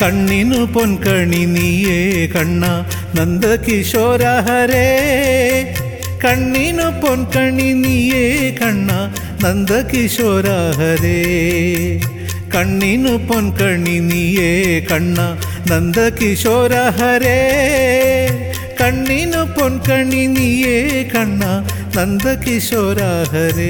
കണ്ണിനു പൊൻകണി നീയേ കണ്ണ നന്ദകിശോര ഹരേ കണ്ണിനു പൊൻകണി നീയേ കണ്ണ നന്ദകിശോര ഹരേ കണ്ണിനു പൊൻകണി നീയേ കണ്ണ നന്ദകിശോര ഹരേ കണ്ണിനു പൊൻകണി നീയേ കണ്ണ നന്ദകിശോര ഹരേ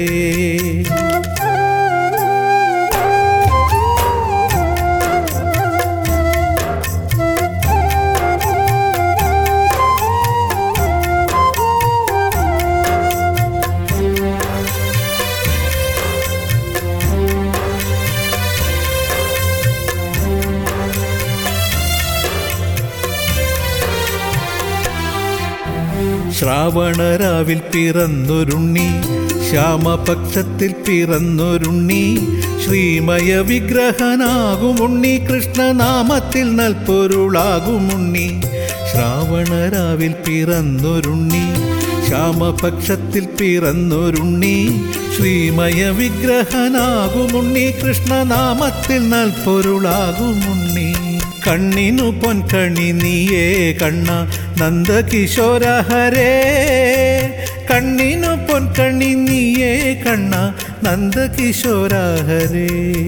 ശ്രാവണരാവിൽ പിറന്നൊരുണ്ണി ശ്യാമപക്ഷത്തിൽ പിറന്നൊരുണ്ണി ശ്രീമയ വിഗ്രഹനാകുമുണ്ണി കൃഷ്ണനാമത്തിൽ നൽപൊരുളാകുമുണ്ണി ശ്രാവണരാവിൽ പിറന്നൊരുണ്ണി ശ്യാമപക്ഷത്തിൽ പിറന്നൊരുണ്ണി ശ്രീമയ വിഗ്രഹനാകുമുണ്ണി കൃഷ്ണനാമത്തിൽ നൽപൊരുളാകുമുണ്ണി കണ്ണിനു പൊൻകണി നീയേ കണ്ണ നന്ദകിശോര ഹരേ കണ്ണിനു പൊൻകണി നീയേ കണ്ണ നന്ദകിശോര ഹരേ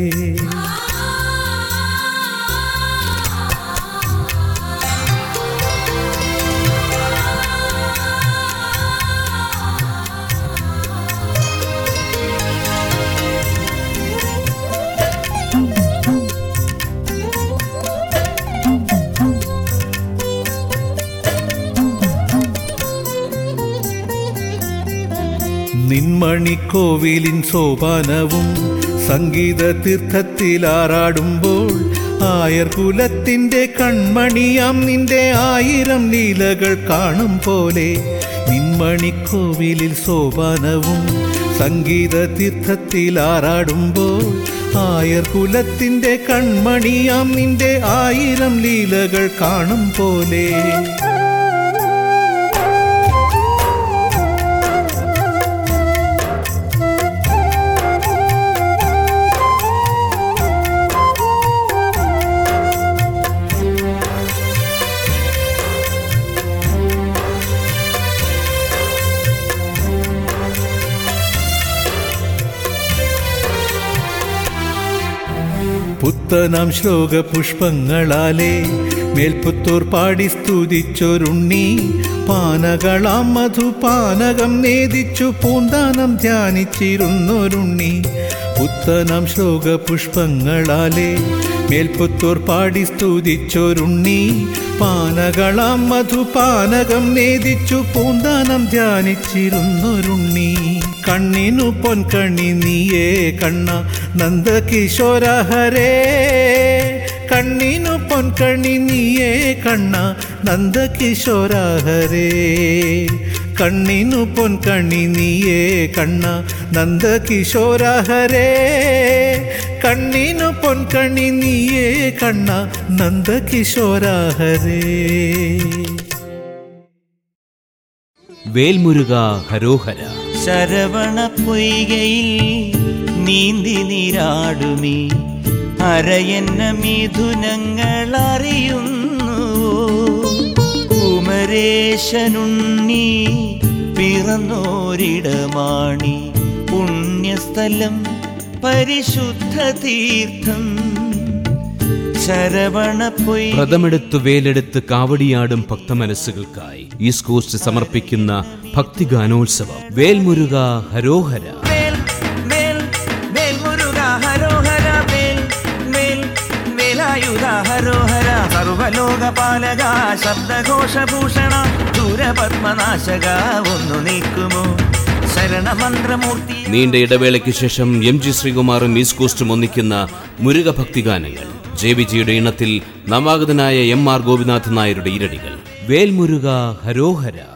നിന്മണിക്കോവിലിൻ സോപാനവും സംഗീത തീർത്ഥത്തിലാറാടുമ്പോൾ ആയർ കുലത്തിൻ്റെ കൺമണിയാം നിന്റെ ആയിരം ലീലകൾ കാണും പോലെ നിന്മണിക്കോവിലിൽ സോപാനവും സംഗീത തീർത്ഥത്തിലാറാടുമ്പോൾ ആയർ കുലത്തിൻ്റെ കൺമണിയാം നിന്റെ ആയിരം ലീലകൾ കാണും പോലെ പുത്തനാം ശ്ലോക പുഷ്പങ്ങളാലേ മേൽപുത്തൂർ പാടി സ്തുതിച്ചൊരുണ്ണി പാനകളാം മധുപാനകം നേദിച്ചു പൂന്താനം ധ്യാനിച്ചിരുന്നൊരുണ്ണി പുത്തനാം ശ്ലോക പുഷ്പങ്ങളാലേ മേൽപുത്തൂർ പാടി സ്തുതിച്ചൊരുണ്ണി പാനകളാം മധുപാനകം നേദിച്ചു പൂന്താനം ധ്യാനിച്ചിരുന്നൊരുണ്ണി കണ്ണിനു പൊൻകണി നീയേ കണ്ണ നന്ദകിശോര ഹരേ കണ്ണിനു പൊൻകണി നീയേ കണ്ണ നന്ദകിശോര ഹരേ കണ്ണിനു പൊൻകണി നീയേ കണ്ണ നന്ദകിശോര ഹരേ കണ്ണിനു പൊൻകണി നീയേ കണ്ണ നന്ദകിശോര ഹരേ വേൽമുരുക ഹരോഹര ശരവണ പൊയ്കയിൽ നീന്തി നീരാടുമീ അരയന്ന മിഥുനങ്ങൾ അറിയുന്നു കുമരേശനുണ്ണി പിറന്നോരിടമാണി പുണ്യസ്ഥലം പരിശുദ്ധ തീർത്ഥം ശരവണ പൊയ് വ്രതമെടുത്ത് വേലെടുത്ത് കാവടിയാടും ഭക്തമനസ്സുകൾക്കായി ഈസ്റ്റ് കോസ്റ്റ് സമർപ്പിക്കുന്ന ഭക്തിഗാനോത്സവം വേൽമുരുക ഹരോഹര മേൽ മേൽ മേൽ മുരുക ഹരോഹര മേൽ മേൽ വേലായുധ ഹരോഹര സർവലോകപാലക ശബ്ദഘോഷഭൂഷണ ദൂരപത്മനാശക ഒന്നു നീക്കുമോ ശരണമന്ത്രമൂർത്തി നീണ്ട ഇടവേളയ്ക്ക് ശേഷം എം ജി ശ്രീകുമാറും ഈസ്റ്റ് കോസ്റ്റും ഒന്നിക്കുന്ന മുരുക ഭക്തിഗാനങ്ങൾ ജെ വിജിയുടെ ഇണത്തിൽ നവാഗതനായ എം ആർ ഗോപിനാഥ് നായരുടെ ഇരടികൾ വേൽമുരുക ഹരോഹര